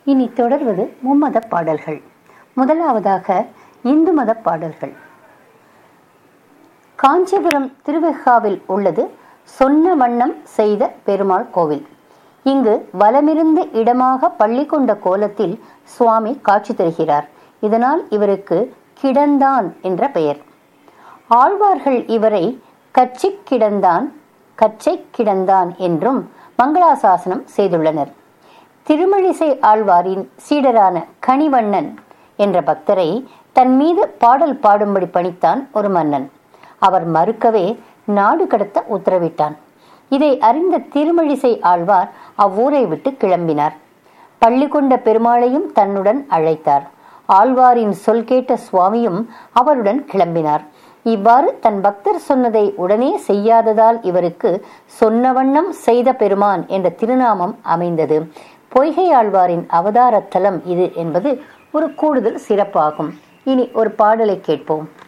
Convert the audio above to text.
இனி தொடர்வது மும்மத பாடல்கள் முதலாவதாக இந்து மத பாடல்கள் காஞ்சிபுரம் திருவெகாவில் உள்ளது சொன்ன வண்ணம் செய்த பெருமாள் கோவில் இங்கு வலமிருந்த இடமாக பள்ளி கொண்ட கோலத்தில் சுவாமி காட்சி தருகிறார் இதனால் இவருக்கு கிடந்தான் என்ற பெயர் ஆழ்வார்கள் இவரை கச்சி கிடந்தான் கச்சை கிடந்தான் என்றும் மங்களாசாசனம் செய்துள்ளனர் திருமழிசை ஆழ்வாரின் சீடரான கனிவண்ணன் என்ற பக்தரை தன் மீது பாடல் பாடும்படி பணித்தான் ஒரு மன்னன் அவர் மறுக்கவே நாடு கடத்த உத்தரவிட்டான் இதை அறிந்த திருமழிசை ஆழ்வார் அவ்வூரை விட்டு கிளம்பினார் பள்ளி கொண்ட பெருமாளையும் தன்னுடன் அழைத்தார் ஆழ்வாரின் சொல் கேட்ட சுவாமியும் அவருடன் கிளம்பினார் இவ்வாறு தன் பக்தர் சொன்னதை உடனே செய்யாததால் இவருக்கு சொன்ன வண்ணம் செய்த பெருமான் என்ற திருநாமம் அமைந்தது பொய்கை ஆழ்வாரின் அவதார தலம் இது என்பது ஒரு கூடுதல் சிறப்பாகும் இனி ஒரு பாடலை கேட்போம்